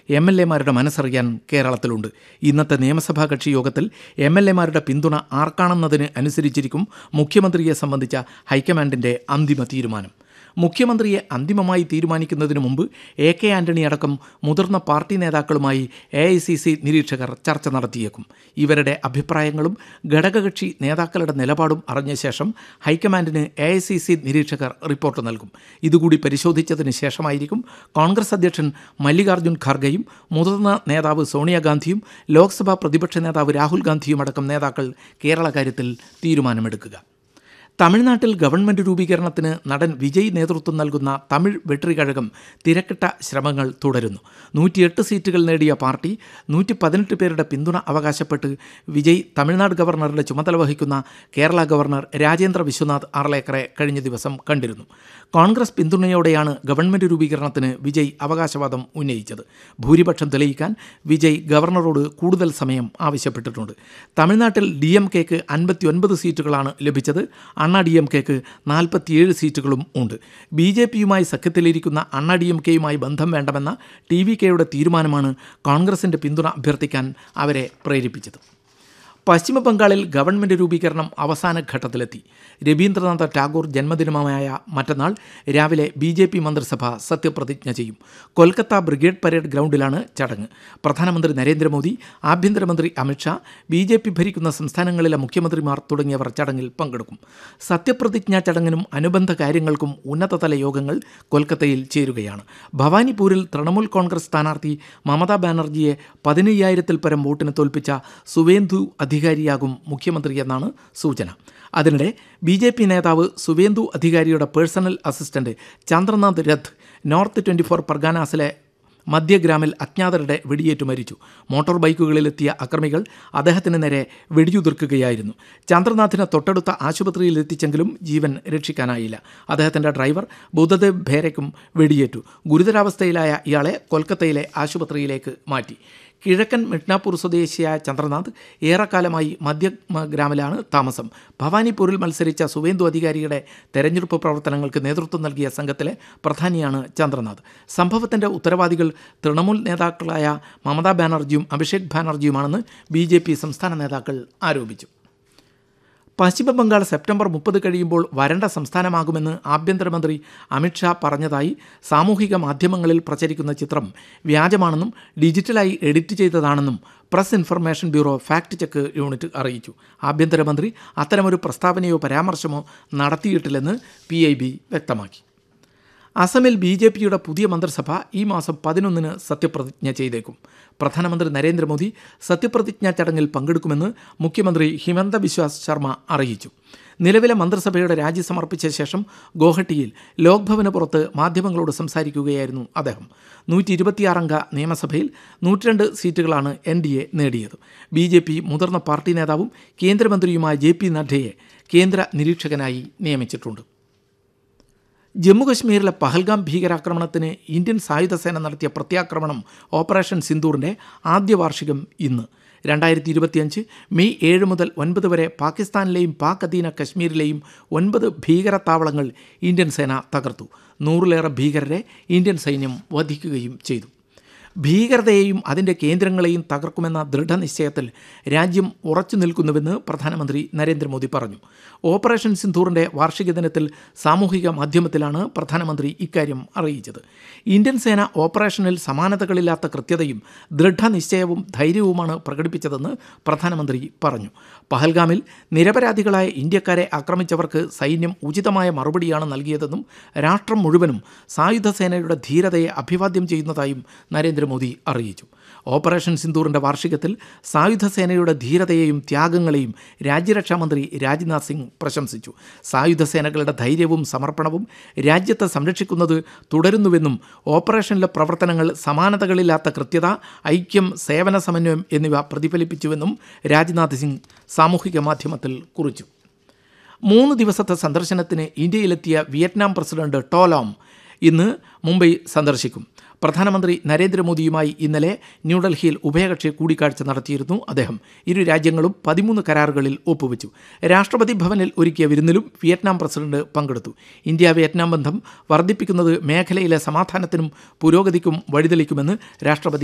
M L എമാരുടെ മനസ്സറിയാൻ കേരളത്തിലുണ്ട് ഇന്നത്തെ നിയമസഭാ കക്ഷി യോഗത്തിൽ എം എൽ എമാരുടെ പിന്തുണ ആർക്കാണെന്നതിന് അനുസരിച്ചിരിക്കും മുഖ്യമന്ത്രിയെ സംബന്ധിച്ച ഹൈക്കമാൻഡിന്റെ അന്തിമ തീരുമാനം മുഖ്യമന്ത്രിയെ അന്തിമമായി തീരുമാനിക്കുന്നതിന് മുമ്പ് എ കെ ആന്റണി അടക്കം മുതിർന്ന പാർട്ടി നേതാക്കളുമായി എ ഐ സി സി നിരീക്ഷകർ ചർച്ച നടത്തിയേക്കും ഇവരുടെ അഭിപ്രായങ്ങളും ഘടകകക്ഷി നേതാക്കളുടെ നിലപാടും അറിഞ്ഞ ശേഷം ഹൈക്കമാൻഡിന് എ ഐ സി സി നിരീക്ഷകർ റിപ്പോർട്ട് നൽകും ഇതുകൂടി പരിശോധിച്ചതിന് ശേഷമായിരിക്കും കോൺഗ്രസ് അധ്യക്ഷൻ മല്ലികാർജ്ജുൻ ഖാർഗെയും മുതിർന്ന നേതാവ് സോണിയാഗാന്ധിയും ലോക്സഭാ പ്രതിപക്ഷ നേതാവ് രാഹുൽ ഗാന്ധിയും അടക്കം നേതാക്കൾ കേരള കാര്യത്തിൽ തീരുമാനമെടുക്കുക തമിഴ്നാട്ടിൽ ഗവൺമെന്റ് രൂപീകരണത്തിന് നടൻ വിജയ് നേതൃത്വം നൽകുന്ന തമിഴ് വെട്രികഴകം തിരക്കിട്ട ശ്രമങ്ങൾ തുടരുന്നു നൂറ്റിയെട്ട് സീറ്റുകൾ നേടിയ പാർട്ടി നൂറ്റി പതിനെട്ട് പേരുടെ പിന്തുണ അവകാശപ്പെട്ട് വിജയ് തമിഴ്നാട് ഗവർണറുടെ ചുമതല വഹിക്കുന്ന കേരള ഗവർണർ രാജേന്ദ്ര വിശ്വനാഥ് ആർലേക്കറെ കഴിഞ്ഞ ദിവസം കണ്ടിരുന്നു കോൺഗ്രസ് പിന്തുണയോടെയാണ് ഗവൺമെന്റ് രൂപീകരണത്തിന് വിജയ് അവകാശവാദം ഉന്നയിച്ചത് ഭൂരിപക്ഷം തെളിയിക്കാൻ വിജയ് ഗവർണറോട് കൂടുതൽ സമയം ആവശ്യപ്പെട്ടിട്ടുണ്ട് തമിഴ്നാട്ടിൽ ഡി എം കെക്ക് അൻപത്തിയൊൻപത് സീറ്റുകളാണ് ലഭിച്ചത് അണ്ണാ ഡി എം കെക്ക് നാൽപ്പത്തിയേഴ് സീറ്റുകളും ഉണ്ട് ബി ജെ പിയുമായി സഖ്യത്തിലിരിക്കുന്ന അണ്ണാ ഡി എം കെയുമായി ബന്ധം വേണ്ടെന്ന ടി വി കെയുടെ തീരുമാനമാണ് കോൺഗ്രസിൻ്റെ പിന്തുണ അഭ്യർത്ഥിക്കാൻ അവരെ പ്രേരിപ്പിച്ചത് പശ്ചിമ ബംഗാളിൽ ഗവൺമെൻറ് രൂപീകരണം അവസാന ഘട്ടത്തിലെത്തി രവീന്ദ്രനാഥ ടാഗോർ ജന്മദിനമായ മറ്റന്നാൾ രാവിലെ ബി ജെ പി മന്ത്രിസഭ സത്യപ്രതിജ്ഞ ചെയ്യും കൊൽക്കത്ത ബ്രിഗേഡ് പരേഡ് ഗ്രൗണ്ടിലാണ് ചടങ്ങ് പ്രധാനമന്ത്രി നരേന്ദ്രമോദി ആഭ്യന്തരമന്ത്രി അമിത്ഷാ ബി ജെ പി ഭരിക്കുന്ന സംസ്ഥാനങ്ങളിലെ മുഖ്യമന്ത്രിമാർ തുടങ്ങിയവർ ചടങ്ങിൽ പങ്കെടുക്കും സത്യപ്രതിജ്ഞാ ചടങ്ങിനും അനുബന്ധ കാര്യങ്ങൾക്കും ഉന്നതതല യോഗങ്ങൾ കൊൽക്കത്തയിൽ ചേരുകയാണ് ഭവാനിപൂരിൽ തൃണമൂൽ കോൺഗ്രസ് സ്ഥാനാർത്ഥി മമതാ ബാനർജിയെ പതിനയ്യായിരത്തിൽ പരം വോട്ടിന് തോൽപ്പിച്ച സുവേന്ദു അധികാരിയാകും മുഖ്യമന്ത്രിയെന്നാണ് സൂചന അതിനിടെ ബി ജെ പി നേതാവ് സുവേന്ദു അധികാരിയുടെ personal assistant Chandranath Rath north twenty four പർഗാനാസിലെ മധ്യഗ്രാമിൽ അജ്ഞാതരുടെ വെടിയേറ്റു മരിച്ചു മോട്ടോർ ബൈക്കുകളിലെത്തിയ അക്രമികൾ അദ്ദേഹത്തിന് നേരെ വെടിയുതിർക്കുകയായിരുന്നു ചന്ദ്രനാഥിനെ തൊട്ടടുത്ത ആശുപത്രിയിൽ എത്തിച്ചെങ്കിലും ജീവൻ രക്ഷിക്കാനായില്ല അദ്ദേഹത്തിൻ്റെ ഡ്രൈവർ ബുദ്ധദേവ് ഭേരയ്ക്കും വെടിയേറ്റു ഗുരുതരാവസ്ഥയിലായ ഇയാളെ കൊൽക്കത്തയിലെ ആശുപത്രിയിലേക്ക് മാറ്റി കിഴക്കൻ മിഡ്നാപൂർ സ്വദേശിയായ ചന്ദ്രനാഥ് ഏറെക്കാലമായി മധ്യഗ്രാമിലാണ് താമസം ഭവാനിപൂരിൽ മത്സരിച്ച സുവേന്ദു അധികാരിയുടെ തെരഞ്ഞെടുപ്പ് പ്രവർത്തനങ്ങൾക്ക് നേതൃത്വം നൽകിയ സംഘത്തിലെ പ്രധാനിയാണ് ചന്ദ്രനാഥ് സംഭവത്തിൻ്റെ ഉത്തരവാദികൾ തൃണമൂൽ നേതാക്കളായ മമതാ ബാനർജിയും അഭിഷേക് ബാനർജിയുമാണെന്ന് ബി സംസ്ഥാന നേതാക്കൾ ആരോപിച്ചു പശ്ചിമ ബംഗാൾ സെപ്റ്റംബർ മുപ്പത് കഴിയുമ്പോൾ വരണ്ട സംസ്ഥാനമാകുമെന്ന് ആഭ്യന്തരമന്ത്രി അമിത്ഷാ പറഞ്ഞതായി സാമൂഹിക മാധ്യമങ്ങളിൽ പ്രചരിക്കുന്ന ചിത്രം വ്യാജമാണെന്നും ഡിജിറ്റലായി എഡിറ്റ് ചെയ്തതാണെന്നും press information bureau fact check unit അറിയിച്ചു ആഭ്യന്തരമന്ത്രി അത്തരമൊരു പ്രസ്താവനയോ പരാമർശമോ നടത്തിയിട്ടില്ലെന്ന് പി വ്യക്തമാക്കി അസമിൽ ബി ജെ പിയുടെ പുതിയ മന്ത്രിസഭ ഈ മാസം പതിനൊന്നിന് സത്യപ്രതിജ്ഞ ചെയ്തേക്കും പ്രധാനമന്ത്രി നരേന്ദ്രമോദി സത്യപ്രതിജ്ഞാ ചടങ്ങിൽ പങ്കെടുക്കുമെന്ന് മുഖ്യമന്ത്രി ഹിമന്ത ബിശ്വാസ് ശർമ്മ അറിയിച്ചു നിലവിലെ മന്ത്രിസഭയുടെ രാജി സമർപ്പിച്ച ശേഷം ഗോഹട്ടിയിൽ ലോക്ഭവന് പുറത്ത് മാധ്യമങ്ങളോട് സംസാരിക്കുകയായിരുന്നു അദ്ദേഹം നൂറ്റി ഇരുപത്തിയാറംഗ നിയമസഭയിൽ നൂറ്റിരണ്ട് സീറ്റുകളാണ് എൻ ഡി എ നേടിയത് ബി ജെ പി മുതിർന്ന പാർട്ടി നേതാവും കേന്ദ്രമന്ത്രിയുമായ ജെ പി നഡ്ഡയെ കേന്ദ്ര നിരീക്ഷകനായി നിയമിച്ചിട്ടുണ്ട് ജമ്മുകശ്മീരിലെ പഹൽഗാം ഭീകരാക്രമണത്തിന് ഇന്ത്യൻ സായുധസേന നടത്തിയ പ്രത്യാക്രമണം ഓപ്പറേഷൻ സിന്ദൂറിൻ്റെ ആദ്യ വാർഷികം ഇന്ന് രണ്ടായിരത്തി ഇരുപത്തിയഞ്ച് മെയ് ഏഴ് മുതൽ ഒൻപത് വരെ പാകിസ്ഥാനിലെയും പാക് അധീന കശ്മീരിലെയും ഒൻപത് ഭീകരത്താവളങ്ങൾ ഇന്ത്യൻ സേന തകർത്തു നൂറിലേറെ ഭീകരരെ ഇന്ത്യൻ സൈന്യം വധിക്കുകയും ചെയ്തു ഭീകരതയെയും അതിൻ്റെ കേന്ദ്രങ്ങളെയും തകർക്കുമെന്ന ദൃഢനിശ്ചയത്തിൽ രാജ്യം ഉറച്ചു നിൽക്കുന്നുവെന്ന് പ്രധാനമന്ത്രി നരേന്ദ്രമോദി പറഞ്ഞു ഓപ്പറേഷൻ സിന്ധൂറിൻ്റെ വാർഷിക ദിനത്തിൽ സാമൂഹിക മാധ്യമത്തിലാണ് പ്രധാനമന്ത്രി ഇക്കാര്യം അറിയിച്ചത് ഇന്ത്യൻ സേന ഓപ്പറേഷനിൽ സമാനതകളില്ലാത്ത കൃത്യതയും ദൃഢനിശ്ചയവും ധൈര്യവുമാണ് പ്രകടിപ്പിച്ചതെന്ന് പ്രധാനമന്ത്രി പറഞ്ഞു പഹൽഗാമിൽ നിരപരാധികളായ ഇന്ത്യക്കാരെ ആക്രമിച്ചവർക്ക് സൈന്യം ഉചിതമായ മറുപടിയാണ് നൽകിയതെന്നും രാഷ്ട്രം മുഴുവനും സായുധ സേനയുടെ ധീരതയെ അഭിവാദ്യം ചെയ്യുന്നതായും നരേന്ദ്രമോദി അറിയിച്ചു ഓപ്പറേഷൻ സിന്ദൂറിൻ്റെ വാർഷികത്തിൽ സായുധ സേനയുടെ ധീരതയെയും ത്യാഗങ്ങളെയും രാജ്യരക്ഷാമന്ത്രി രാജ്നാഥ് സിംഗ് പ്രശംസിച്ചു സായുധ സേനകളുടെ ധൈര്യവും സമർപ്പണവും രാജ്യത്തെ സംരക്ഷിക്കുന്നത് തുടരുന്നുവെന്നും ഓപ്പറേഷനിലെ പ്രവർത്തനങ്ങൾ സമാനതകളില്ലാത്ത കൃത്യത ഐക്യം സേവന സമന്വയം എന്നിവ പ്രതിഫലിപ്പിച്ചുവെന്നും രാജ്നാഥ് സിംഗ് സാമൂഹിക മാധ്യമത്തിൽ കുറിച്ചു മൂന്ന് ദിവസത്തെ സന്ദർശനത്തിന് ഇന്ത്യയിലെത്തിയ വിയറ്റ്നാം പ്രസിഡന്റ് ടോലോം ഇന്ന് മുംബൈ സന്ദർശിക്കും പ്രധാനമന്ത്രി നരേന്ദ്രമോദിയുമായി ഇന്നലെ ന്യൂഡൽഹിയിൽ ഉഭയകക്ഷി കൂടിക്കാഴ്ച നടത്തിയിരുന്നു അദ്ദേഹം ഇരു രാജ്യങ്ങളും പതിമൂന്ന് കരാറുകളിൽ ഒപ്പുവെച്ചു രാഷ്ട്രപതി ഭവനിൽ ഒരുക്കിയ വിരുന്നിലും വിയറ്റ്നാം പ്രസിഡന്റ് പങ്കെടുത്തു ഇന്ത്യ വിയറ്റ്നാം ബന്ധം വർദ്ധിപ്പിക്കുന്നത് മേഖലയിലെ സമാധാനത്തിനും പുരോഗതിക്കും വഴിതെളിക്കുമെന്ന് രാഷ്ട്രപതി